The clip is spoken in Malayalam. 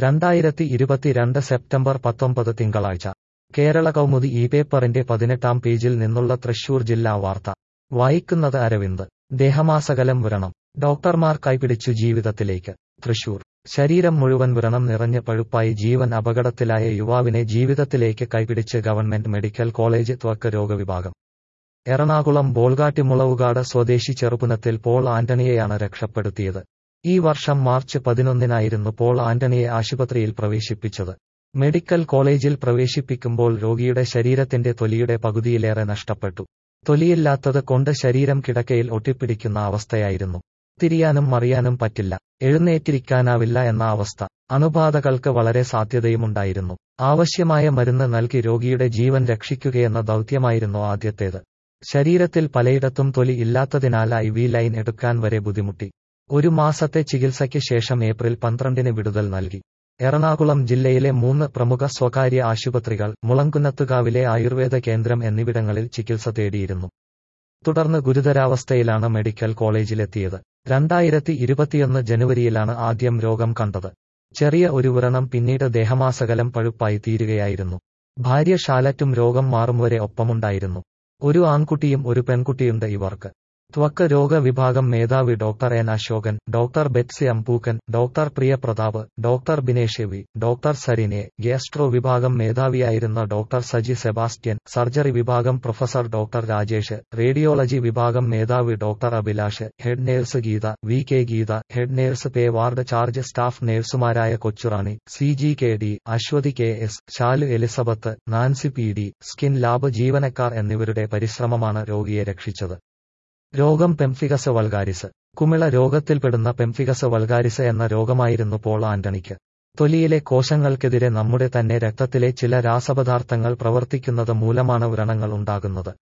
രണ്ടായിരത്തി ഇരുപത്തിരണ്ട് സെപ്റ്റംബർ പത്തൊമ്പത് തിങ്കളാഴ്ച കേരള കൗമുദി ഈ പേപ്പറിന്റെ പതിനെട്ടാം പേജിൽ നിന്നുള്ള തൃശൂർ ജില്ലാ വാർത്ത വായിക്കുന്നത് അരവിന്ദ് ദേഹമാസകലം വ്രണം ഡോക്ടർമാർ കൈപിടിച്ചു ജീവിതത്തിലേക്ക് തൃശൂർ ശരീരം മുഴുവൻ വ്രണം നിറഞ്ഞ് പഴുപ്പായി ജീവൻ അപകടത്തിലായ യുവാവിനെ ജീവിതത്തിലേക്ക് കൈപിടിച്ച് ഗവൺമെന്റ് മെഡിക്കൽ കോളേജ് ത്വക്ക് രോഗവിഭാഗം എറണാകുളം ബോൾഗാട്ടിമുളവുകാട് സ്വദേശി ചെറുപുനത്തിൽ പോൾ ആന്റണിയെയാണ് രക്ഷപ്പെടുത്തിയത് ഈ വർഷം മാർച്ച് പതിനൊന്നിനായിരുന്നു പോൾ ആന്റണിയെ ആശുപത്രിയിൽ പ്രവേശിപ്പിച്ചത് മെഡിക്കൽ കോളേജിൽ പ്രവേശിപ്പിക്കുമ്പോൾ രോഗിയുടെ ശരീരത്തിന്റെ തൊലിയുടെ പകുതിയിലേറെ നഷ്ടപ്പെട്ടു തൊലിയില്ലാത്തത് കൊണ്ട് ശരീരം കിടക്കയിൽ ഒട്ടിപ്പിടിക്കുന്ന അവസ്ഥയായിരുന്നു തിരിയാനും മറിയാനും പറ്റില്ല എഴുന്നേറ്റിരിക്കാനാവില്ല എന്ന അവസ്ഥ അണുബാധകൾക്ക് വളരെ സാധ്യതയുമുണ്ടായിരുന്നു ആവശ്യമായ മരുന്ന് നൽകി രോഗിയുടെ ജീവൻ രക്ഷിക്കുകയെന്ന ദൗത്യമായിരുന്നു ആദ്യത്തേത് ശരീരത്തിൽ പലയിടത്തും തൊലി ഇല്ലാത്തതിനാൽ ഐ വി ലൈൻ എടുക്കാൻ വരെ ബുദ്ധിമുട്ടി ഒരു മാസത്തെ ചികിത്സയ്ക്ക് ശേഷം ഏപ്രിൽ പന്ത്രണ്ടിന് വിടുതൽ നൽകി എറണാകുളം ജില്ലയിലെ മൂന്ന് പ്രമുഖ സ്വകാര്യ ആശുപത്രികൾ മുളങ്കുന്നത്തുകാവിലെ ആയുർവേദ കേന്ദ്രം എന്നിവിടങ്ങളിൽ ചികിത്സ തേടിയിരുന്നു തുടർന്ന് ഗുരുതരാവസ്ഥയിലാണ് മെഡിക്കൽ കോളേജിലെത്തിയത് രണ്ടായിരത്തി ഇരുപത്തിയൊന്ന് ജനുവരിയിലാണ് ആദ്യം രോഗം കണ്ടത് ചെറിയ ഒരു വ്രണം പിന്നീട് ദേഹമാസകലം പഴുപ്പായി തീരുകയായിരുന്നു ഭാര്യ ഷാലറ്റും രോഗം മാറും വരെ ഒപ്പമുണ്ടായിരുന്നു ഒരു ആൺകുട്ടിയും ഒരു പെൺകുട്ടിയുണ്ട് ഇവർക്ക് ത്വക്ക് രോഗ വിഭാഗം മേധാവി doctor N Ashokan doctor Betsy Ampookkan doctor Priya Pratap doctor Binesh V doctor സരിനെ ഗ്യാസ്ട്രോ വിഭാഗം മേധാവിയായിരുന്ന ഡോക്ടർ സജി സെബാസ്റ്റ്യൻ സർജറി വിഭാഗം പ്രൊഫസർ ഡോക്ടർ രാജേഷ് റേഡിയോളജി വിഭാഗം മേധാവി doctor Abhilash head nurse Geetha V K Geetha head nurse pay ward charge staff നേഴ്സുമാരായ Kochurani C G K D Aswathy K S Shalu Elizabeth Nancy P D skin lab ജീവനക്കാർ എന്നിവരുടെ പരിശ്രമമാണ് രോഗിയെ രക്ഷിച്ചത് രോഗം പെംഫിഗസ് വൾഗാരിസ് കുമിള രോഗത്തിൽപ്പെടുന്ന പെംഫിഗസ് വൾഗാരിസ് എന്ന രോഗമായിരുന്നു പോൾ ആന്റണിക്ക് തൊലിയിലെ കോശങ്ങൾക്കെതിരെ നമ്മുടെ തന്നെ രക്തത്തിലെ ചില രാസപദാർത്ഥങ്ങൾ പ്രവർത്തിക്കുന്നത് മൂലമാണ് വ്രണങ്ങൾ ഉണ്ടാകുന്നത്